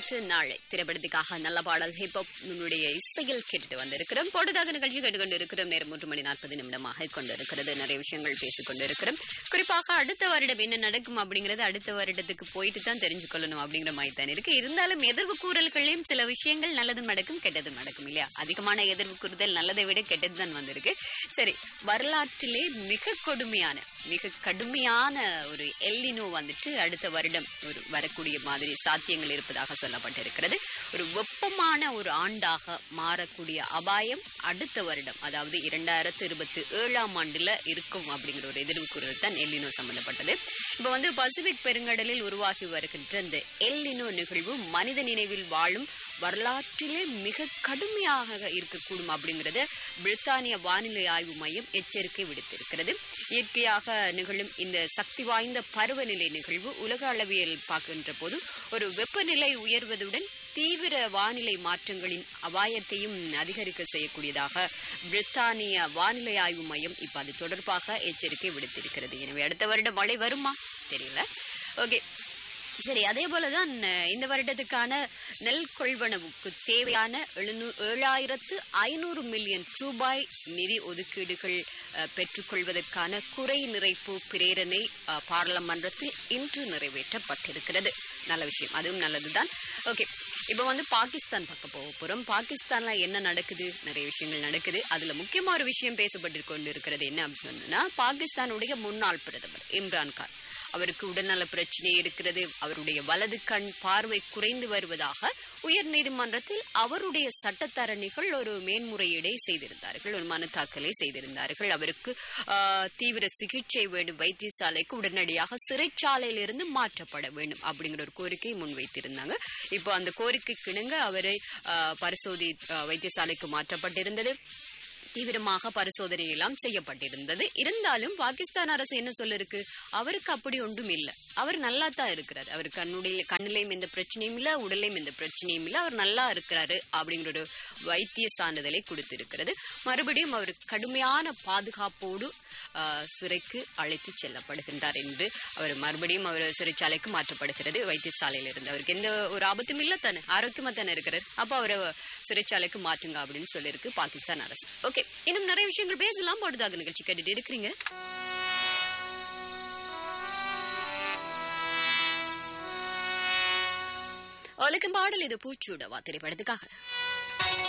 நேற்று நாளை திரைப்படத்துக்காக நல்ல பாடல் ஹிப்ஹாப் நம்முடைய இசையில் கேட்டுட்டு வந்திருக்கிறோம் பொழுதாக நிகழ்ச்சி கேட்டுக்கொண்டு இருக்கிறோம் நேரம் மூன்று மணி நாற்பது நிமிடமாக கொண்டிருக்கிறது நிறைய விஷயங்கள் பேசிக் கொண்டிருக்கிறோம் குறிப்பாக அடுத்த வருடம் என்ன நடக்கும் அப்படிங்கறது அடுத்த வருடத்துக்கு போயிட்டு தான் தெரிஞ்சுக்கொள்ளணும் அப்படிங்கிற மாதிரி தான் இருக்கு இருந்தாலும் எதிர்வு கூறல்களையும் சில விஷயங்கள் நல்லதும் நடக்கும் கெட்டதும் நடக்கும் இல்லையா அதிகமான எதிர்வு கூறுதல் நல்லதை விட கெட்டது தான் வந்திருக்கு சரி வரலாற்றிலே மிக கொடுமையான மிக கடுமையான ஒரு எல்லினோ வந்துட்டு அடுத்த வருடம் ஒரு வரக்கூடிய மாதிரி சாத்தியங்கள் இருப்பதாக சொல்லப்பட்டிருக்கிறது ஒரு வெப்பமான ஒரு ஆண்டாக மாறக்கூடிய அபாயம் அடுத்த வருடம் அதாவது இரண்டாயிரத்து இருபத்தி ஏழாம் ஆண்டுல இருக்கும் அப்படிங்கிற ஒரு எதிர்வு கூறல் தான் எல்லினோ சம்பந்தப்பட்டது இப்போ வந்து பசிபிக் பெருங்கடலில் உருவாகி வருகின்ற இந்த எல்லினோ நிகழ்வு மனித நினைவில் வாழும் வரலாற்றிலே மிக கடுமையாக இருக்கக்கூடும் அப்படிங்கறத பிரித்தானிய வானிலை ஆய்வு மையம் எச்சரிக்கை விடுத்திருக்கிறது இயற்கையாக நிகழும் இந்த சக்தி வாய்ந்த பருவநிலை நிகழ்வு உலக அளவியல் பார்க்கின்ற போது ஒரு வெப்பநிலை உயர்வதுடன் தீவிர வானிலை மாற்றங்களின் அபாயத்தையும் அதிகரிக்க செய்யக்கூடியதாக பிரித்தானிய வானிலை ஆய்வு மையம் இப்ப அது தொடர்பாக எச்சரிக்கை விடுத்திருக்கிறது எனவே அடுத்த வருடம் மழை வருமா தெரியல ஓகே சரி அதே போலதான் அஹ், இந்த வருடத்துக்கான நெல் கொள்வனவுக்கு தேவையான எழுநூ ஏழாயிரத்து ஐநூறு மில்லியன் ரூபாய் நிதி ஒதுக்கீடுகள் அஹ், பெற்றுக்கொள்வதற்கான குறை நிறைப்பு பிரேரணை அஹ், பாராளுமன்றத்தில் இன்று நிறைவேற்றப்பட்டிருக்கிறது நல்ல விஷயம் அதுவும் நல்லதுதான் ஓகே இப்போ வந்து பாகிஸ்தான் பக்கம் போக போறோம் பாகிஸ்தான்ல என்ன நடக்குது நிறைய விஷயங்கள் நடக்குது அதுல முக்கியமா ஒரு விஷயம் பேசப்பட்டு கொண்டு இருக்கிறது என்ன அப்படின்னு சொன்னா பாகிஸ்தானுடைய முன்னாள் பிரதமர் இம்ரான் கான் அவருக்கு உடல்நல பிரச்சனை இருக்கிறது அவருடைய வலது கண் பார்வை குறைந்து வருவதாக உயர் நீதிமன்றத்தில் அவருடைய சட்டத்தரணிகள் ஒரு மேன்முறையீடை செய்திருந்தார்கள் ஒரு மனு தாக்கலை செய்திருந்தார்கள் அவருக்கு ஆஹ், தீவிர சிகிச்சை வேண்டும் வைத்தியசாலைக்கு உடனடியாக சிறைச்சாலையிலிருந்து மாற்றப்பட வேண்டும் அப்படிங்கிற ஒரு கோரிக்கை முன்வைத்திருந்தாங்க இப்போ அந்த கோரிக்கைக்கு இணங்க அவரை ஆஹ், பரிசோதி ஆஹ், வைத்தியசாலைக்கு மாற்றப்பட்டிருந்தது தீவிரமாக பரிசோதனை எல்லாம் செய்யப்பட்டிருந்தது இருந்தாலும் பாகிஸ்தான் அரசு என்ன சொல்லிருக்கு அவருக்கு அப்படி ஒன்றும் இல்லை அவர் நல்லா தான் இருக்கிறார் அவர் கண்ணுடைய கண்ணிலையும் எந்த பிரச்சனையும் இல்லை உடலையும் எந்த பிரச்சனையும் இல்லை அவர் நல்லா இருக்கிறாரு அப்படிங்கிற ஒரு வைத்திய சான்றிதழை கொடுத்திருக்கிறது மறுபடியும் அவர் கடுமையான பாதுகாப்போடு ஆஹ், சிறைக்கு அழைத்து செல்லப்படுகின்றார் என்று அவர் மறுபடியும் அவர் சிறைச்சாலைக்கு மாற்றப்படுகிறது வைத்தியசாலையில் இருந்து அவருக்கு எந்த ஒரு ஆபத்தும் இல்லை தானே ஆரோக்கியமா தானே இருக்கிறார் அப்போ அவரை சிறைச்சாலைக்கு மாற்றுங்க அப்படின்னு சொல்லியிருக்கு பாகிஸ்தான் அரசு ஓகே இன்னும் நிறைய விஷயங்கள் பேசலாம் போடுதாக நிகழ்ச்சி கேட்டுட்டு இருக்கிறீங்க ஒழுக்கம் பாடல் இது பூச்சூடவா திரைப்படத்துக்காக